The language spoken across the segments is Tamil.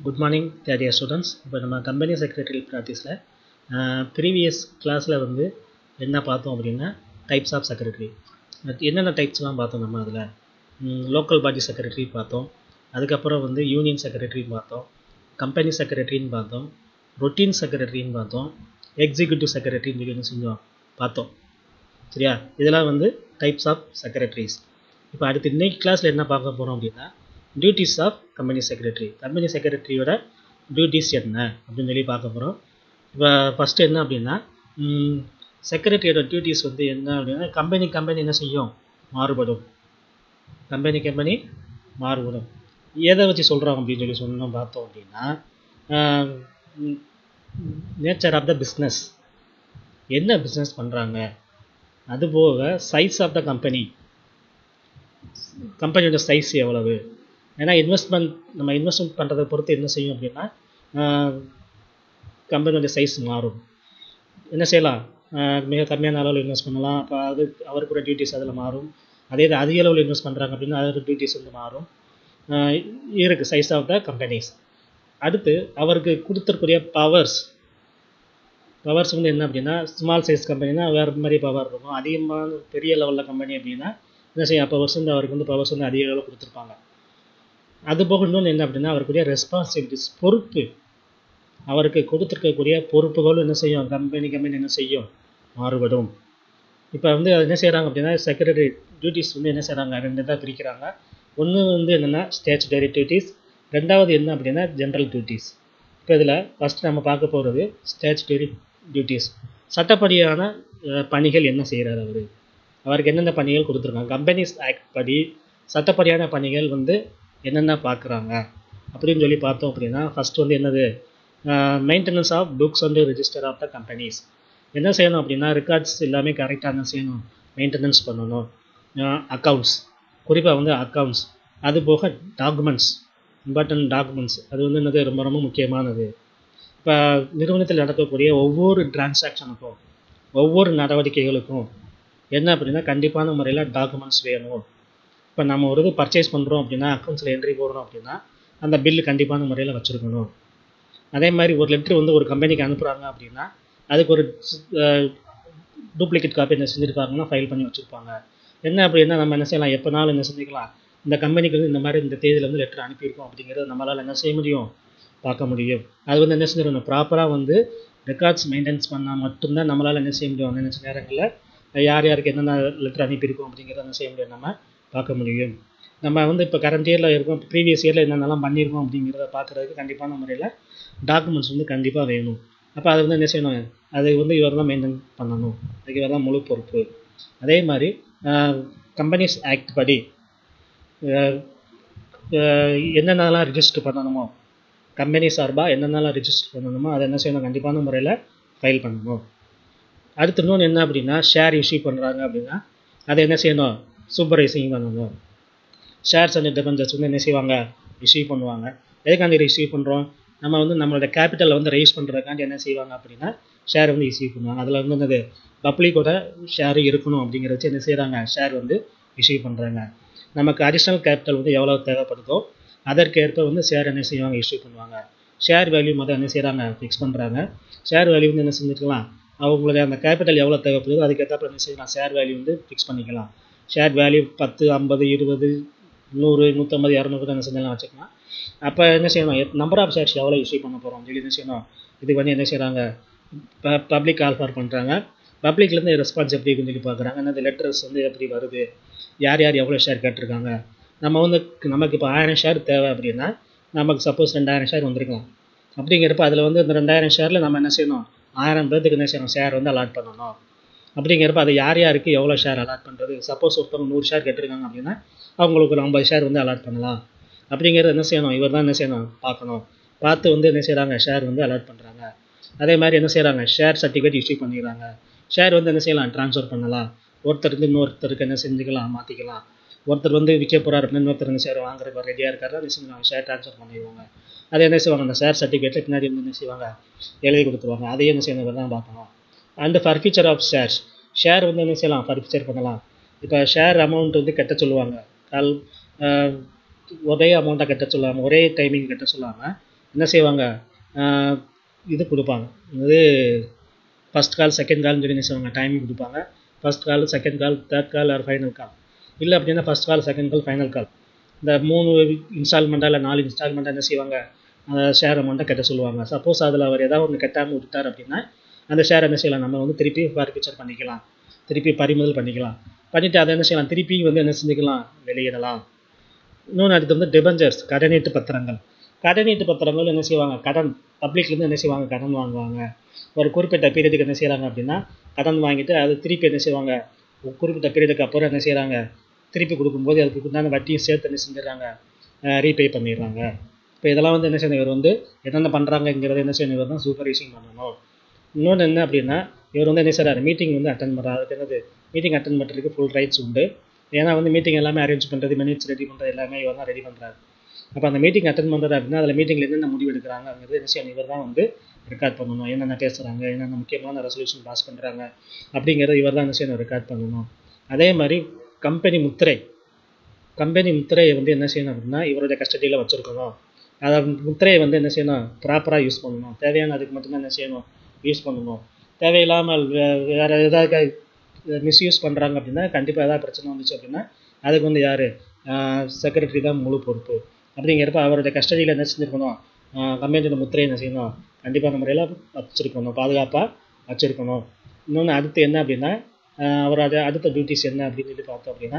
good morning third year students இப்போ நம்ம கம்பெனி செக்ரட்டரி ப்ராக்டிஸில் ப்ரீவியஸ் கிளாஸில் வந்து என்ன பார்த்தோம் அப்படின்னா டைப்ஸ் ஆஃப் செக்ரட்டரி என்னென்ன டைப்ஸ்லாம் பார்த்தோம் நம்ம அதில் லோக்கல் பாடி செக்ரட்டரி பார்த்தோம் அதுக்கப்புறம் வந்து யூனியன் செக்ரட்டரின்னு பார்த்தோம் கம்பெனி செக்ரட்டரின்னு பார்த்தோம் ரொட்டீன் செக்ரட்டரின்னு பார்த்தோம் எக்ஸிக்யூட்டிவ் செக்ரட்டரின்னு சொல்லி என்ன செஞ்சோம் பார்த்தோம் சரியா இதெல்லாம் வந்து டைப்ஸ் ஆஃப் செக்ரட்டரிஸ் இப்போ அடுத்து இன்னைக்கு கிளாஸில் என்ன பார்க்க போகிறோம் அப்படின்னா duties of company secretary company செக்ரட்டரியோட டியூட்டிஸ் என்ன அப்படின்னு சொல்லி பார்க்க போகிறோம் இப்போ ஃபஸ்ட்டு என்ன அப்படின்னா செக்ரட்டரியோட டியூட்டிஸ் வந்து என்ன அப்படின்னா கம்பெனி கம்பெனி என்ன செய்யும் மாறுபடும் கம்பெனி கம்பெனி மாறுபடும் எதை வச்சு சொல்கிறோம் அப்படின்னு சொல்லி சொன்னோம் பார்த்தோம் அப்படின்னா நேச்சர் ஆஃப் த பிஸ்னஸ் என்ன பிஸ்னஸ் பண்ணுறாங்க அதுபோக size of the company company size எவ்வளவு ஏன்னா இன்வெஸ்ட்மெண்ட் நம்ம இன்வெஸ்ட்மெண்ட் பண்ணுறதை பொறுத்து என்ன செய்யும் அப்படின்னா கம்பெனியோட சைஸ் மாறும் என்ன செய்யலாம் மிக கம்மியான அளவில் இன்வெஸ்ட் பண்ணலாம் அப்போ அது அவருக்கூட டியூட்டிஸ் அதில் மாறும் அதே இது அதிக அளவில் இன்வெஸ்ட் பண்ணுறாங்க அப்படின்னா அதோட டியூட்டிஸ் வந்து மாறும் இருக்குது சைஸ் ஆஃப் த கம்பெனிஸ் அடுத்து அவருக்கு கொடுத்துருக்கூடிய பவர்ஸ் பவர்ஸ் வந்து என்ன அப்படின்னா ஸ்மால் சைஸ் கம்பெனினா வேறு மாதிரி பவர் இருக்கும் அதிகமான பெரிய லெவலில் கம்பெனி அப்படின்னா என்ன செய்யும் பவர்ஸ் வந்து அவருக்கு வந்து பவர்ஸ் வந்து அதிக அளவில் கொடுத்துருப்பாங்க அது போக இன்னொன்று என்ன அப்படின்னா அவருக்குரிய ரெஸ்பான்சிபிலிட்டிஸ் பொறுப்பு அவருக்கு கொடுத்துருக்கக்கூடிய பொறுப்புகளும் என்ன செய்யும் கம்பெனி கம்பெனி என்ன செய்யும் மாறுபடும் இப்போ வந்து என்ன செய்கிறாங்க அப்படின்னா செக்ரட்டரி டியூட்டிஸ் வந்து என்ன செய்கிறாங்க ரெண்டு தான் பிரிக்கிறாங்க ஒன்று வந்து என்னென்னா ஸ்டேச்சுடரி டியூட்டிஸ் ரெண்டாவது என்ன அப்படின்னா ஜென்ரல் டியூட்டிஸ் இப்போ இதில் ஃபஸ்ட்டு நம்ம பார்க்க போகிறது ஸ்டேச்சுடரி டியூட்டிஸ் சட்டப்படியான பணிகள் என்ன செய்கிறார் அவர் அவருக்கு என்னென்ன பணிகள் கொடுத்துருக்காங்க கம்பெனிஸ் ஆக்ட் படி சட்டப்படியான பணிகள் வந்து என்னென்ன பார்க்குறாங்க அப்படின்னு சொல்லி பார்த்தோம் அப்படின்னா ஃபஸ்ட் வந்து என்னது maintenance of books and register of the companies என்ன செய்யணும் அப்படின்னா ரெக்கார்ட்ஸ் எல்லாமே கரெக்டாக என்ன செய்யணும் மெயின்டெனன்ஸ் பண்ணணும் அக்கௌண்ட்ஸ் குறிப்பாக வந்து அக்கௌண்ட்ஸ் அது போக டாக்குமெண்ட்ஸ் இம்பார்ட்டன்ட் டாக்குமெண்ட்ஸ் அது வந்து என்னது ரொம்ப ரொம்ப முக்கியமானது இப்போ நிறுவனத்தில் நடக்கக்கூடிய ஒவ்வொரு டிரான்சாக்ஷனுக்கும் ஒவ்வொரு நடவடிக்கைகளுக்கும் என்ன அப்படின்னா கண்டிப்பான முறையில் டாக்குமெண்ட்ஸ் வேணும் இப்போ நம்ம ஒரு இது பர்ச்சேஸ் பண்ணுறோம் அப்படின்னா அக்கௌண்ட்ஸில் என்ட்ரி போடுறோம் அப்படின்னா அந்த பில்லு கண்டிப்பான முறையில் வச்சுருக்கணும் அதே மாதிரி ஒரு லெட்ரு வந்து ஒரு கம்பெனிக்கு அனுப்புகிறாங்க அப்படின்னா அதுக்கு ஒரு டூப்ளிகேட் காப்பி என்ன செஞ்சுருக்காங்கன்னா ஃபைல் பண்ணி வச்சுருப்பாங்க என்ன அப்படின்னா நம்ம என்ன செய்யலாம் எப்போனாலும் என்ன செஞ்சுக்கலாம் இந்த கம்பெனிக்கு வந்து இந்த மாதிரி இந்த தேதியில் வந்து லெட்டர் அனுப்பியிருக்கோம் அப்படிங்கிறத நம்மளால் என்ன செய்ய முடியும் பார்க்க முடியும் அது வந்து என்ன செஞ்சிடணும் ப்ராப்பராக வந்து ரெக்கார்ட்ஸ் மெயின்டைன்ஸ் பண்ணால் மட்டும்தான் நம்மளால் என்ன செய்ய முடியும் நினச்ச நேரங்களில் யார் யாருக்கு என்னென்ன லெட்டர் அனுப்பியிருக்கோம் அப்படிங்கிறத என்ன செய்ய முடியும் நம்ம பார்க்க முடியும் நம்ம வந்து இப்போ கரண்ட் இயரில் இருக்கோம் ப்ரீவியஸ் இயரில் என்னென்னலாம் பண்ணியிருக்கோம் அப்படிங்கிறத பார்க்குறதுக்கு கண்டிப்பான முறையில் டாக்குமெண்ட்ஸ் வந்து கண்டிப்பாக வேணும் அப்போ அதை வந்து என்ன செய்யணும் அதை வந்து இவர் தான் மெயின்டைன் பண்ணணும் அதுக்கு இவர் தான் முழு பொறுப்பு அதே மாதிரி கம்பெனிஸ் ஆக்ட் படி என்னென்னலாம் ரிஜிஸ்டர் பண்ணணுமோ கம்பெனி சார்பாக என்னென்னலாம் ரிஜிஸ்டர் பண்ணணுமோ அதை என்ன செய்யணும் கண்டிப்பான முறையில் ஃபைல் பண்ணணும் அடுத்து இன்னொன்று என்ன அப்படின்னா ஷேர் இஷ்யூ பண்ணுறாங்க அப்படின்னா அதை என்ன செய்யணும் சூப்பர்வைசிங் பண்ணணும் ஷேர்ஸ் அண்ட் டிபெஞ்சர்ஸ் வந்து என்ன செய்வாங்க இஷ்யூ பண்ணுவாங்க எதுக்காண்டி இஷ்யூ பண்ணுறோம் நம்ம வந்து நம்மளோட கேபிட்டலை வந்து ரைஸ் பண்ணுறதுக்காண்டி என்ன செய்வாங்க அப்படின்னா ஷேர் வந்து இஷ்யூ பண்ணுவாங்க அதில் வந்து என்னது பப்ளிக்கோட ஷேர் இருக்கணும் அப்படிங்கிறத வச்சு என்ன செய்கிறாங்க ஷேர் வந்து இஷ்யூ பண்ணுறாங்க நமக்கு அடிஷ்னல் கேபிட்டல் வந்து எவ்வளோ தேவைப்படுதோ அதற்கேற்ப வந்து ஷேர் என்ன செய்வாங்க இஷ்யூ பண்ணுவாங்க ஷேர் வேல்யூ மொதல் என்ன செய்கிறாங்க ஃபிக்ஸ் பண்ணுறாங்க ஷேர் வேல்யூ வந்து என்ன செஞ்சுக்கலாம் அவங்களுடைய அந்த கேபிட்டல் எவ்வளோ தேவைப்படுதோ அதுக்கேற்றப்ப என்ன செய்யலாம் ஷேர் வேல்யூ வந்து ஃபிக்ஸ் பண்ணிக்கலாம் ஷேர் வேல்யூ பத்து ஐம்பது இருபது நூறு நூற்றம்பது இரநூறு என்ன செஞ்சலாம் வச்சுக்கலாம் அப்போ என்ன செய்யணும் நம்பர் ஆஃப் ஷேர்ஸ் எவ்வளோ இஷ்யூ பண்ண போகிறோம் சொல்லி என்ன செய்யணும் இதுக்கு வந்து என்ன செய்கிறாங்க ப பப்ளிக் ஆல்ஃபார் பண்ணுறாங்க பப்ளிக்லேருந்து ரெஸ்பான்ஸ் எப்படி இருக்குன்னு சொல்லி பார்க்குறாங்க அந்த லெட்டர்ஸ் வந்து எப்படி வருது யார் யார் எவ்வளோ ஷேர் கேட்டிருக்காங்க நம்ம வந்து நமக்கு இப்போ ஆயிரம் ஷேர் தேவை அப்படின்னா நமக்கு சப்போஸ் ரெண்டாயிரம் ஷேர் வந்திருக்கலாம் அப்படிங்கிறப்ப அதில் வந்து இந்த ரெண்டாயிரம் ஷேரில் நம்ம என்ன செய்யணும் ஆயிரம் பேர்த்துக்கு என்ன செய்யணும் ஷேர் வந்து அலாட் பண்ணணும் அப்படிங்கிறப்ப அதை யார் யாருக்கு எவ்வளோ ஷேர் அலாட் பண்ணுறது சப்போஸ் ஒருத்தவங்க நூறு ஷேர் கேட்டிருக்காங்க அப்படின்னா அவங்களுக்கு ஒரு ஐம்பது ஷேர் வந்து அலாட் பண்ணலாம் அப்படிங்கிறது என்ன செய்யணும் இவர் தான் என்ன செய்யணும் பார்க்கணும் பார்த்து வந்து என்ன செய்கிறாங்க ஷேர் வந்து அலாட் பண்ணுறாங்க அதே மாதிரி என்ன செய்கிறாங்க ஷேர் சர்டிஃபிகேட் இஷ்யூ பண்ணிடுறாங்க ஷேர் வந்து என்ன செய்யலாம் ட்ரான்ஸ்ஃபர் பண்ணலாம் ஒருத்தருக்கு இன்னொருத்தருக்கு என்ன செஞ்சுக்கலாம் மாற்றிக்கலாம் ஒருத்தர் வந்து விற்க போகிறார் அப்படின்னு இன்னொருத்தர் என்ன ஷேர் வாங்குறதுக்கு ரெடியாக இருக்காரு என்ன செஞ்சுருவாங்க ஷேர் ட்ரான்ஸ்ஃபர் பண்ணிடுவாங்க அதை என்ன செய்வாங்க அந்த ஷேர் சர்டிஃபிகேட்டில் பின்னாடி வந்து என்ன செய்வாங்க எழுதி கொடுத்துருவாங்க அதையும் என்ன செய்யணும் தான் பார்க்கணும் and forfeiture of shares share வந்து என்ன செய்யலாம் ஃபர்ஃபியூச்சர் பண்ணலாம் இப்போ ஷேர் அமௌண்ட் வந்து கட்ட சொல்லுவாங்க கால் ஒரே அமௌண்ட்டாக கட்ட சொல்லாமல் ஒரே டைமிங் கட்ட சொல்லாமல் என்ன செய்வாங்க ஆஹ் இது கொடுப்பாங்க இது ஃபஸ்ட் கால் செகண்ட் கால்னு சொல்லி என்ன செய்வாங்க டைமிங் கொடுப்பாங்க first call second call third call or final call இல்லை அப்படின்னா first call second call final call இந்த மூணு இன்ஸ்டால்மெண்ட்டாக இல்லை நாலு இன்ஸ்டால்மெண்ட்டாக என்ன செய்வாங்க அந்த ஷேர் அமௌண்ட்டை கட்ட சொல்லுவாங்க சப்போஸ் அதில் அவர் ஏதாவது ஒன்று கட்டாமல் விட்டுட்டார் அப்படின்னா அந்த ஷேர் என்ன செய்யலாம் நம்ம வந்து திருப்பி ஃபார்பிச்சர் பண்ணிக்கலாம் திருப்பி பறிமுதல் பண்ணிக்கலாம் பண்ணிவிட்டு அதை என்ன செய்யலாம் திருப்பி வந்து என்ன செஞ்சுக்கலாம் வெளியிடலாம் இன்னொன்று அடுத்து வந்து டிபெஞ்சர்ஸ் கடனீட்டு பத்திரங்கள் கடனீட்டு பத்திரங்கள் என்ன செய்வாங்க கடன் பப்ளிக்லேருந்து என்ன செய்வாங்க கடன் வாங்குவாங்க ஒரு குறிப்பிட்ட பீரியடுக்கு என்ன செய்கிறாங்க அப்படின்னா கடன் வாங்கிட்டு அது திருப்பி என்ன செய்வாங்க ஒரு குறிப்பிட்ட பீரியடுக்கு அப்புறம் என்ன செய்கிறாங்க திருப்பி கொடுக்கும்போது அதுக்கு உண்டான வட்டியும் சேர்த்து என்ன செஞ்சிடறாங்க ரீபே பண்ணிடுறாங்க இப்போ இதெல்லாம் வந்து என்ன செய்யணும் இவர் வந்து என்னென்ன பண்ணுறாங்கங்கிறத என்ன செய்யணும் இவர் தான் சூப்பர்வைசிங் பண்ணணும் இன்னொன்று என்ன அப்படின்னா இவர் வந்து என்ன செய்கிறாரு மீட்டிங் வந்து அட்டன் பண்ணுறாரு என்னது மீட்டிங் அட்டன் பண்ணுறதுக்கு ஃபுல் ரைட்ஸ் உண்டு ஏன்னா வந்து மீட்டிங் எல்லாமே அரேஞ்ச் பண்ணுறது மினிட்ஸ் ரெடி பண்ணுறது எல்லாமே இவர் தான் ரெடி பண்ணுறாரு அப்போ அந்த மீட்டிங் அட்டன் பண்ணுறது அப்படின்னா அதில் மீட்டிங்கில் என்னென்ன முடிவு எடுக்கிறாங்கங்கிறது என்ன செய்யணும் இவர் தான் வந்து ரெக்கார்ட் பண்ணணும் என்னென்ன பேசுகிறாங்க என்னென்ன முக்கியமான ரெசல்யூஷன் பாஸ் பண்ணுறாங்க அப்படிங்கிறத இவர் தான் என்ன செய்யணும் ரெக்கார்ட் பண்ணணும் அதே மாதிரி கம்பெனி முத்திரை கம்பெனி முத்திரையை வந்து என்ன செய்யணும் அப்படின்னா இவருடைய கஸ்டடியில் வச்சுருக்கணும் அதை முத்திரையை வந்து என்ன செய்யணும் ப்ராப்பராக யூஸ் பண்ணணும் தேவையான அதுக்கு மட்டும்தான் என்ன செய்யணும் யூஸ் பண்ணணும் தேவையில்லாமல் வே- வேற ஏதாவது மிஸ்யூஸ் பண்ணுறாங்க அப்படின்னா கண்டிப்பாக ஏதாவது பிரச்சனை வந்துச்சு அப்படின்னா அதுக்கு வந்து யார் செக்ரட்டரி தான் முழு பொறுப்பு அப்படிங்கிறப்ப அவருடைய கஸ்டடியில் என்ன செஞ்சுருக்கணும் கம்பெனியோட முத்திரை என்ன செய்யணும் கண்டிப்பான முறையில் வச்சுருக்கணும் பாதுகாப்பாக வச்சுருக்கணும் இன்னொன்று அடுத்து என்ன அப்படின்னா ஆஹ் அவரோட அடுத்த டியூட்டிஸ் என்ன அப்படின்னு சொல்லி பார்த்தோம் அப்படின்னா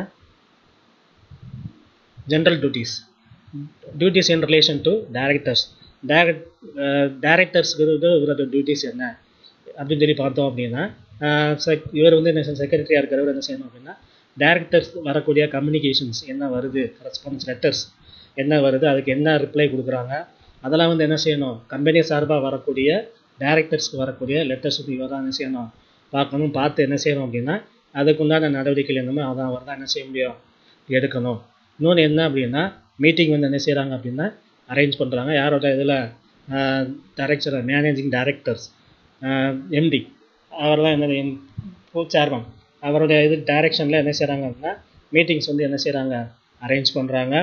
general duties duties in relation to directors direct டேரக்டர்ஸ்க்கு இவரோட டியூட்டிஸ் என்ன அப்படின்னு சொல்லி பார்த்தோம் அப்படின்னா ஆஹ் sec- இவர் வந்து என்ன செக்ரட்டரியாக இருக்கிறவர் என்ன செய்யணும் அப்படின்னா டேரக்டர்ஸ் வரக்கூடிய கம்யூனிகேஷன்ஸ் என்ன வருது ரெஸ்பான்ஸ் லெட்டர்ஸ் என்ன வருது அதுக்கு என்ன ரிப்ளை கொடுக்குறாங்க அதெல்லாம் வந்து என்ன செய்யணும் கம்பெனி சார்பாக வரக்கூடிய டேரக்டர்ஸ்க்கு வரக்கூடிய லெட்டர்ஸ் இவர் தான் என்ன செய்யணும் பார்க்கணும் பார்த்து என்ன செய்யணும் அப்படின்னா அதுக்குண்டான நடவடிக்கைகள் என்னமோ அதான் அவர் தான் என்ன செய்ய முடியும் எடுக்கணும் இன்னொன்று என்ன அப்படின்னா மீட்டிங் வந்து என்ன செய்கிறாங்க அப்படின்னா அரேஞ்ச் பண்ணுறாங்க யாரோட இதில் டைரக்டர் மேனேஜிங் டைரக்டர்ஸ் எம்டி அவர் தான் என்னது எம் சேர்மன் அவருடைய இது டைரக்ஷனில் என்ன செய்கிறாங்க அப்படின்னா மீட்டிங்ஸ் வந்து என்ன செய்கிறாங்க அரேஞ்ச் பண்ணுறாங்க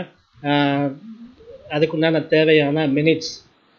அதுக்குண்டான தேவையான மினிட்ஸ்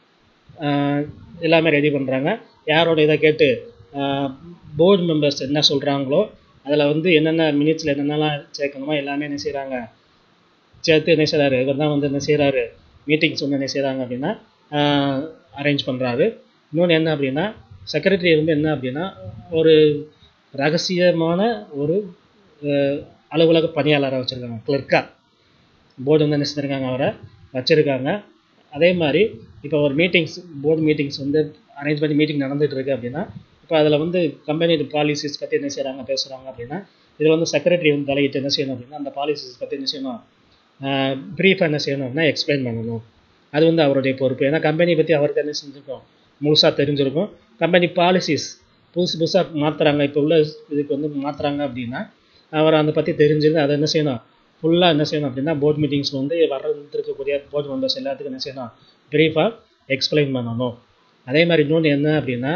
எல்லாமே ரெடி பண்ணுறாங்க யாரோட இதை கேட்டு போர்டு மெம்பர்ஸ் என்ன சொல்கிறாங்களோ அதில் வந்து என்னென்ன மினிட்ஸில் என்னென்னலாம் சேர்க்கணுமோ எல்லாமே என்ன செய்கிறாங்க சேர்த்து என்ன செய்கிறாரு இவர் தான் வந்து என்ன செய்கிறாரு மீட்டிங்ஸ் வந்து என்ன செய்கிறாங்க அப்படின்னா அரேஞ்ச் பண்ணுறாரு இன்னொன்று என்ன அப்படின்னா செக்ரட்டரி வந்து என்ன அப்படின்னா ஒரு ரகசியமான ஒரு அஹ், அலுவலக பணியாளராக வச்சுருக்காங்க கிளர்க்காக போர்டு வந்து என்ன செஞ்சுருக்காங்க அவரை வச்சுருக்காங்க அதே மாதிரி இப்போ ஒரு மீட்டிங்ஸ் போர்டு மீட்டிங்ஸ் வந்து அரேஞ்ச் பண்ணி மீட்டிங் நடந்துட்டு இருக்கு அப்படின்னா இப்போ அதில் வந்து கம்பெனி பாலிசிஸ் பற்றி என்ன செய்கிறாங்க பேசுகிறாங்க அப்படின்னா இதில் வந்து செக்ரட்டரி வந்து தலையிட்டு என்ன செய்யணும் அப்படின்னா அந்த பாலிசிஸ் பற்றி என்ன செய்யணும் ப்ரீஃபாக என்ன செய்யணும் அப்படின்னா எக்ஸ்பிளைன் பண்ணணும் அது வந்து அவருடைய பொறுப்பு ஏன்னா கம்பெனி பற்றி அவருக்கு என்ன செஞ்சுருக்கோம் முழுசாக தெரிஞ்சிருக்கும் கம்பெனி பாலிசிஸ் புதுசு புதுசாக மாற்றுறாங்க இப்போ உள்ள இதுக்கு வந்து மாற்றுறாங்க அப்படின்னா அவர் அதை பற்றி தெரிஞ்சிருந்து அதை என்ன செய்யணும் ஃபுல்லாக என்ன செய்யணும் அப்படின்னா போர்ட் மீட்டிங்ஸில் வந்து வர்றதுக்கக்கூடிய போர்டு மெம்பர்ஸ் எல்லாத்துக்கும் என்ன செய்யணும் ப்ரீஃபாக எக்ஸ்பிளைன் பண்ணணும் அதே மாதிரி இன்னொன்று என்ன அப்படின்னா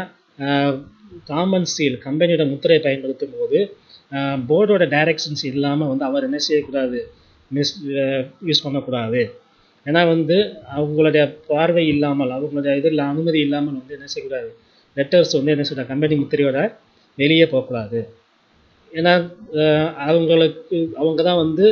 காமன் சீல் கம்பெனியோட முத்திரையை பயன்படுத்தும் போது போர்டோட டைரக்ஷன்ஸ் இல்லாமல் வந்து அவர் என்ன செய்யக்கூடாது மிஸ் யூஸ் பண்ணக்கூடாது ஏன்னா வந்து அவங்களுடைய பார்வை இல்லாமல் அவங்களுடைய இதில் அனுமதி இல்லாமல் வந்து என்ன செய்யக்கூடாது லெட்டர்ஸ் வந்து என்ன செய்யக்கூடாது கம்பெனி முத்திரையோட வெளியே போகக்கூடாது ஏன்னா அஹ், அவங்களுக்கு அவங்க தான் வந்து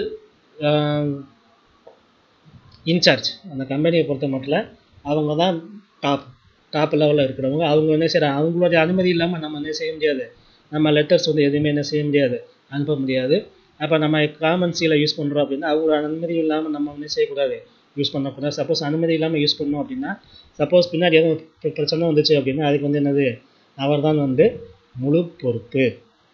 இன்சார்ஜ் அந்த கம்பெனியை பொறுத்த மட்டும் அவங்க தான் டாப் டாப் லெவலில் இருக்கிறவங்க அவங்க என்ன செய்கிறாங்க அவங்களுடைய அனுமதி இல்லாமல் நம்ம என்ன செய்ய முடியாது நம்ம லெட்டர்ஸ் வந்து எதுவுமே என்ன செய்ய முடியாது அனுப்ப முடியாது அப்போ நம்ம காமன் சீலை யூஸ் பண்ணுறோம் அப்படின்னா அவங்களோட அனுமதி இல்லாமல் நம்ம என்ன செய்யக்கூடாது யூஸ் பண்ணக்கூடாது சப்போஸ் அனுமதி இல்லாமல் யூஸ் பண்ணோம் அப்படின்னா சப்போஸ் பின்னாடி எதுவும் பிர- பிரச்சனை வந்துச்சு அப்படின்னா அதுக்கு வந்து என்னது அவர் தான் வந்து முழு பொறுப்பு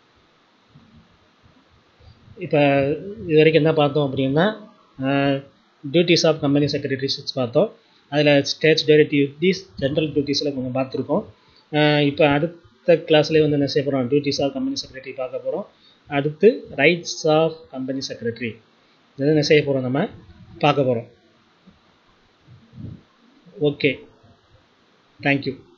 இப்போ இது வரைக்கும் என்ன பார்த்தோம் அப்படின்னா டியூட்டிஸ் ஆஃப் கம்பெனி செக்ரட்டரிஸ் பார்த்தோம் அதில் ஸ்டேட்ஸ் டைரக்ட் டியூட்டிஸ் ஜென்ரல் டியூட்டிஸில் கொஞ்சம் பார்த்துருக்கோம் இப்போ அடுத்த கிளாஸ்லேயே வந்து என்ன செய்ய போகிறோம் டியூட்டிஸ் ஆஃப் கம்பெனி செக்ரட்டரி பார்க்க போகிறோம் அடுத்து ரைட்ஸ் ஆஃப் கம்பெனி செக்ரட்டரி இதை என்ன செய்ய போகிறோம் நம்ம பார்க்க போகிறோம் ஓகே தேங்க்யூ